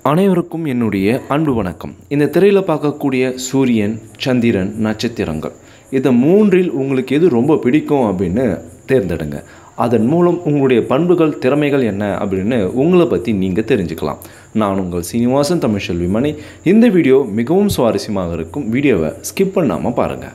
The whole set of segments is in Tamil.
அனைவருக்கும் என்னுடைய அன்பு வணக்கம் இந்த திரையில் பார்க்கக்கூடிய சூரியன் சந்திரன் நட்சத்திரங்கள் இந்த மூன்றில் உங்களுக்கு எது ரொம்ப பிடிக்கும் அப்படின்னு தேர்ந்தெடுங்க அதன் மூலம் உங்களுடைய பண்புகள் திறமைகள் என்ன அப்படின்னு உங்களை பற்றி நீங்கள் தெரிஞ்சுக்கலாம் நான் உங்கள் சீனிவாசன் தமிழ்செல்வி மணி இந்த வீடியோ மிகவும் சுவாரஸ்யமாக இருக்கும் வீடியோவை ஸ்கிப் பண்ணாமல் பாருங்கள்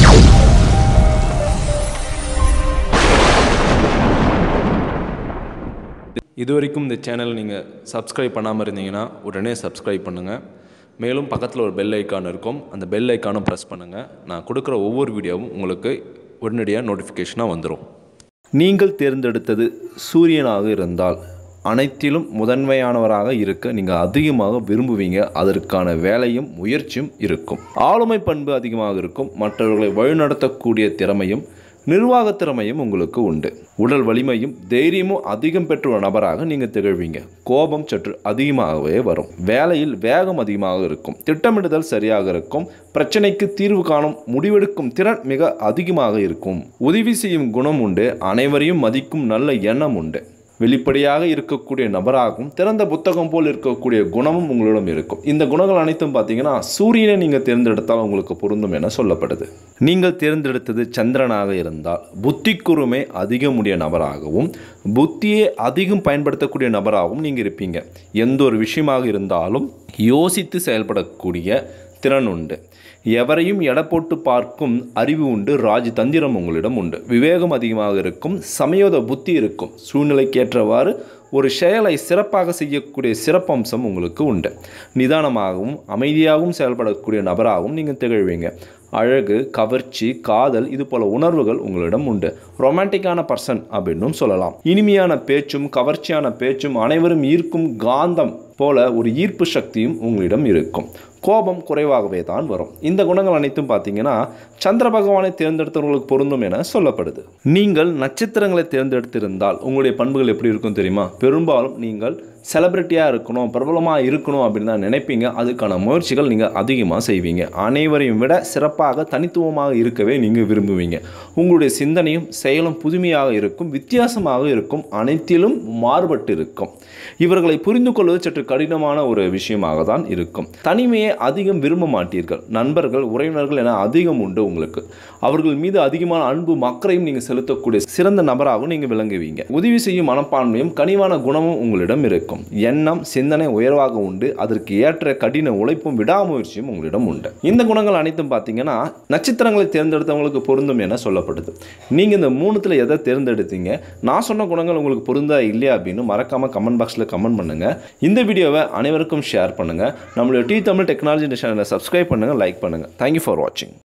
இது வரைக்கும் இந்த சேனல் நீங்கள் சப்ஸ்கிரைப் பண்ணாமல் இருந்தீங்கன்னா உடனே சப்ஸ்கிரைப் பண்ணுங்கள் மேலும் பக்கத்தில் ஒரு பெல் ஐக்கான் இருக்கும் அந்த பெல் ஐக்கானும் ப்ரெஸ் பண்ணுங்கள் நான் கொடுக்குற ஒவ்வொரு வீடியோவும் உங்களுக்கு உடனடியாக நோட்டிஃபிகேஷனாக வந்துடும் நீங்கள் தேர்ந்தெடுத்தது சூரியனாக இருந்தால் அனைத்திலும் முதன்மையானவராக இருக்க நீங்கள் அதிகமாக விரும்புவீங்க அதற்கான வேலையும் முயற்சியும் இருக்கும் ஆளுமை பண்பு அதிகமாக இருக்கும் மற்றவர்களை வழிநடத்தக்கூடிய திறமையும் நிர்வாக திறமையும் உங்களுக்கு உண்டு உடல் வலிமையும் தைரியமும் அதிகம் பெற்ற நபராக நீங்கள் திகழ்வீங்க கோபம் சற்று அதிகமாகவே வரும் வேலையில் வேகம் அதிகமாக இருக்கும் திட்டமிடுதல் சரியாக இருக்கும் பிரச்சனைக்கு தீர்வு காணும் முடிவெடுக்கும் திறன் மிக அதிகமாக இருக்கும் உதவி செய்யும் குணம் உண்டு அனைவரையும் மதிக்கும் நல்ல எண்ணம் உண்டு வெளிப்படையாக இருக்கக்கூடிய நபராகவும் திறந்த புத்தகம் போல் இருக்கக்கூடிய குணமும் உங்களிடம் இருக்கும் இந்த குணங்கள் அனைத்தும் பார்த்தீங்கன்னா சூரியனை நீங்கள் தேர்ந்தெடுத்தால் உங்களுக்கு பொருந்தும் என சொல்லப்படுது நீங்கள் தேர்ந்தெடுத்தது சந்திரனாக இருந்தால் புத்தி கூர்மை அதிகமுடைய நபராகவும் புத்தியை அதிகம் பயன்படுத்தக்கூடிய நபராகவும் நீங்கள் இருப்பீங்க எந்த ஒரு விஷயமாக இருந்தாலும் யோசித்து செயல்படக்கூடிய திறன் உண்டு எவரையும் எடை போட்டு பார்க்கும் அறிவு உண்டு ராஜ் தந்திரம் உங்களிடம் உண்டு விவேகம் அதிகமாக இருக்கும் சமயோத புத்தி இருக்கும் சூழ்நிலைக்கேற்றவாறு ஒரு செயலை சிறப்பாக செய்யக்கூடிய சிறப்பம்சம் உங்களுக்கு உண்டு நிதானமாகவும் அமைதியாகவும் செயல்படக்கூடிய நபராகவும் நீங்கள் திகழ்வீங்க அழகு கவர்ச்சி காதல் இது போல உணர்வுகள் உங்களிடம் உண்டு ரொமான்டிக்கான பர்சன் அப்படின்னும் சொல்லலாம் இனிமையான பேச்சும் கவர்ச்சியான பேச்சும் அனைவரும் ஈர்க்கும் காந்தம் போல ஒரு ஈர்ப்பு சக்தியும் உங்களிடம் இருக்கும் கோபம் குறைவாகவே தான் வரும் இந்த குணங்கள் அனைத்தும் பார்த்தீங்கன்னா சந்திர பகவானை தேர்ந்தெடுத்தவர்களுக்கு பொருந்தும் என சொல்லப்படுது நீங்கள் நட்சத்திரங்களை தேர்ந்தெடுத்திருந்தால் உங்களுடைய பண்புகள் எப்படி இருக்கும் தெரியுமா பெரும்பாலும் நீங்கள் செலிப்ரிட்டியாக இருக்கணும் பிரபலமாக இருக்கணும் அப்படின்னு தான் நினைப்பீங்க அதுக்கான முயற்சிகள் நீங்கள் அதிகமாக செய்வீங்க அனைவரையும் விட சிறப்பாக தனித்துவமாக இருக்கவே நீங்கள் விரும்புவீங்க உங்களுடைய சிந்தனையும் செயலும் புதுமையாக இருக்கும் வித்தியாசமாக இருக்கும் அனைத்திலும் மாறுபட்டு இருக்கும் இவர்களை புரிந்து கொள்வது சற்று கடினமான ஒரு விஷயமாக தான் இருக்கும் தனிமையை அதிகம் விரும்ப மாட்டீர்கள் நண்பர்கள் உறவினர்கள் என அதிகம் உண்டு உங்களுக்கு அவர்கள் மீது அதிகமான அன்பு மக்களையும் நீங்கள் செலுத்தக்கூடிய சிறந்த நபராகவும் நீங்கள் விளங்குவீங்க உதவி செய்யும் மனப்பான்மையும் கனிவான குணமும் உங்களிடம் இருக்கும் எண்ணம் சிந்தனை உயர்வாக உண்டு அதற்கு ஏற்ற கடின உழைப்பும் விடாமுயற்சியும் உங்களிடம் உண்டு இந்த குணங்கள் அனைத்தும் பார்த்தீங்கன்னா நட்சத்திரங்களை தேர்ந்தெடுத்தவங்களுக்கு பொருந்தும் என சொல்லப்படுது நீங்கள் இந்த மூணுத்தில் எதை தேர்ந்தெடுத்தீங்க நான் சொன்ன குணங்கள் உங்களுக்கு பொருந்தா இல்லையா அப்படின்னு மறக்காமல் கமெண்ட் பாக்ஸில் கமெண்ட் பண்ணுங்கள் இந்த வீடியோவை அனைவருக்கும் ஷேர் பண்ணுங்கள் நம்மளுடைய டி தமிழ் டெக்னாலஜி சேனலை சப்ஸ்கிரைப் பண்ணுங்கள் லைக் பண்ணுங்கள் தேங்க்யூ ஃபார் வாட்சிங்